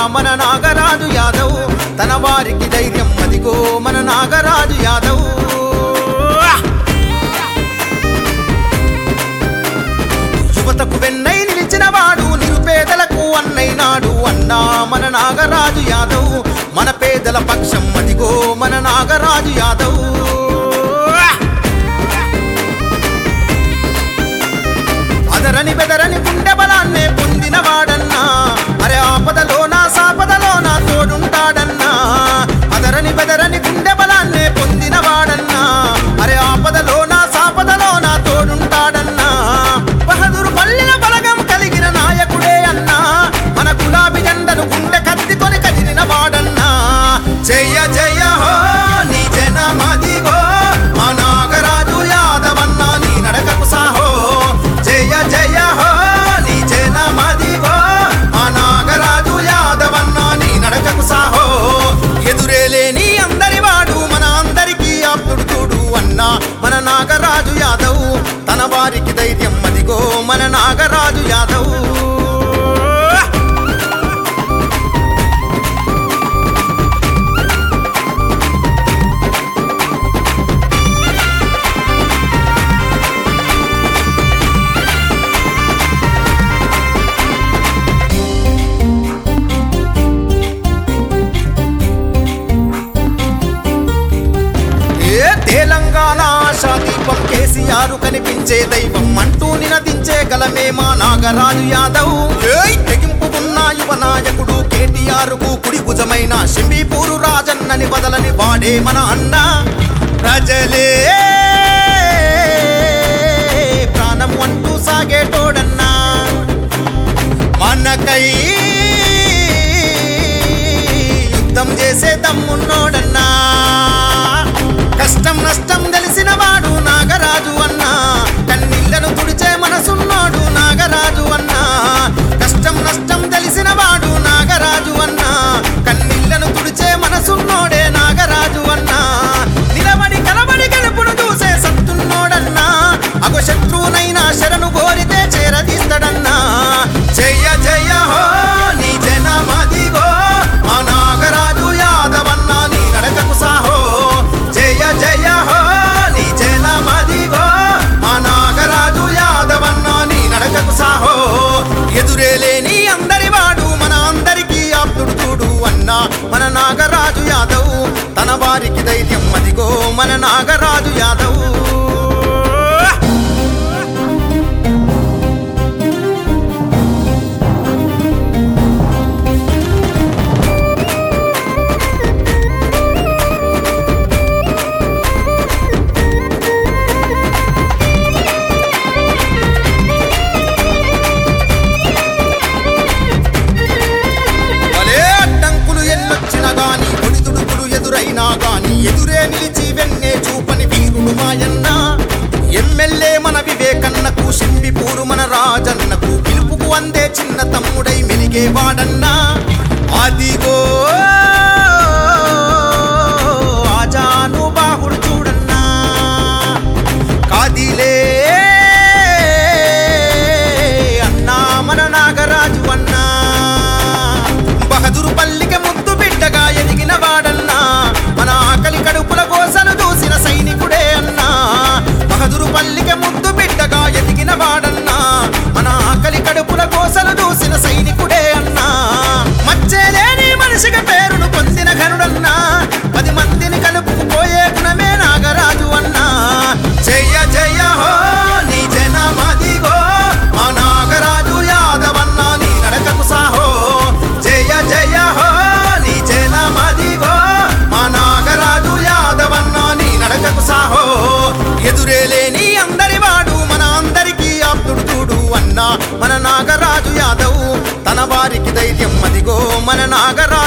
మన నాగరాజు యాదవ్ తన వారికి ధైర్యం అదిగో మన నాగరాజు యాదవ్ యువతకు వెన్నై నిలిచిన వాడు నిరుపేదలకు అన్నైనాడు అన్నా మన నాగరాజు యాదవ్ మన పేదల పక్షం అదిగో మన నాగరాజు యాదవ్ అదరని బెదరని గుండె బలాన్నే పొందిన వాడన్నా అరే ఆపదలో నా సాపదలో నా తోడుంటాడన్నా అదరని బెదరని గుండె బలాన్నే పొందిన వాడన్నా అరే ఆపదలో నా సాపదలో నా తోడుంటాడన్నా బహదూరు పల్లెల బలగం కలిగిన నాయకుడే అన్నా మన గులాబీ జెండను గుండె కత్తికొని కదిలిన వాడన్నా జయ జయ హో నీ జనమదిగో మా నాగరాజు యాదవన్న నీ నడకకు సాహో జయ జయ హో నీ జనమదిగో మా నాగరాజు యాదవన్న నీ నడకకు సాహో ఎదురే లేని అందరి వాడు మన అందరికీ ఆప్తుడు చూడు అన్నా మన నాగరాజు యాదవ్ తన వారికి ధైర్యం అదిగో మన నాగరాజు యాదవ్ ఏ తెలంగాణ ఆశా దీపం కేసీఆర్ కనిపించే దైవం అంటూ నినదించే గలమే మా నాగరాజు యాదవ్ ఏయ్ తెగింపుకున్న యువ నాయకుడు కేటీఆర్ కు కుడి భుజమైన షింబీపూరు రాజన్నని వదలని వాడే మన అన్న ప్రజలే ప్రాణం అంటూ సాగేటోడన్నా మనకై యుద్ధం చేసే దమ్మున్నోడన్నా కష్టం నష్టం తెలిసిన వాడు నాగరాజు అన్నా కన్నీళ్లను తుడిచే మనసున్నోడు నాగరాజు అన్నా కష్టం నష్టం తెలిసిన వాడు నాగరాజు అన్నా కన్నీళ్లను తుడిచే మనసున్నోడే నాగరాజు అన్నా నిలబడి కలబడి గెలుపును చూసే సత్తున్నోడన్నా అగో శత్రువునైనా శరణు కోరితే చేరదీస్తాడన్నా జయ జయ హో నీ జనమదిగో మా నాగరాజు యాదవన్న నీ నడకకు సాహో జయ జయ హో నీ జనమదిగో మా నాగరాజు యాదవన్న నీ నడకకు సాహో ఎదురే లేని అందరి వాడు మన అందరికీ ఆప్తుడు చూడు అన్నా మన నాగరాజు యాదవ్ తన వారికి ధైర్యం అదిగో మన నాగరాజు యాదవ్ భలే అడ్డంకులు ఎన్నొచ్చినా గాని ఒడిదుడుకులు ఎదురైనా గాని ఎదురే నిలిచి వెన్నే చూపని వీరుడు మాయన్న ఎమ్మెల్యే మన వివేకన్నకు షింబిపూరు మన రాజన్నకు పిలుపుకు అందే చిన్న తమ్ముడై మెలిగేవాడన్నా అదిగో ఆజాను బాహుడు చూడన్నా కాదిలే అన్నా మన నాగరాజు అన్నా బహదూరు పల్లికి ముద్దు బిడ్డగా ఎదిగిన వాడన్నా మన ఆకలి కడుపుల కోసలు దూసిన సైనికుడే అన్నా బహదూరు పల్లికి ముద్దు బిడ్డగా ఎదిగిన వాడన్నా మన ఆకలి కడుపుల కోసలు దూసిన సైనికుడే అన్నా మచ్చేలేని మనిషిగా పేరును పొందిన ఘనుడన్నా పది మందిని కలుపుకుపోయే గుణమే నాగరాజు అన్నా జయ జయ హో నీ జనమదిగో మా నాగరాజు యాదవన్న నీ నడకకు సాహో జయ జయ హో నీ జనమదిగో మా నాగరాజు యాదవన్న నీ నడకకు సాహో ఎదురే లేని అందరి వాడు మన అందరికీ ఆప్తుడు చూడు అన్నా మన నాగరాజు యాదవ్ తన వారికి ధైర్యం అదిగో మన నాగరాజు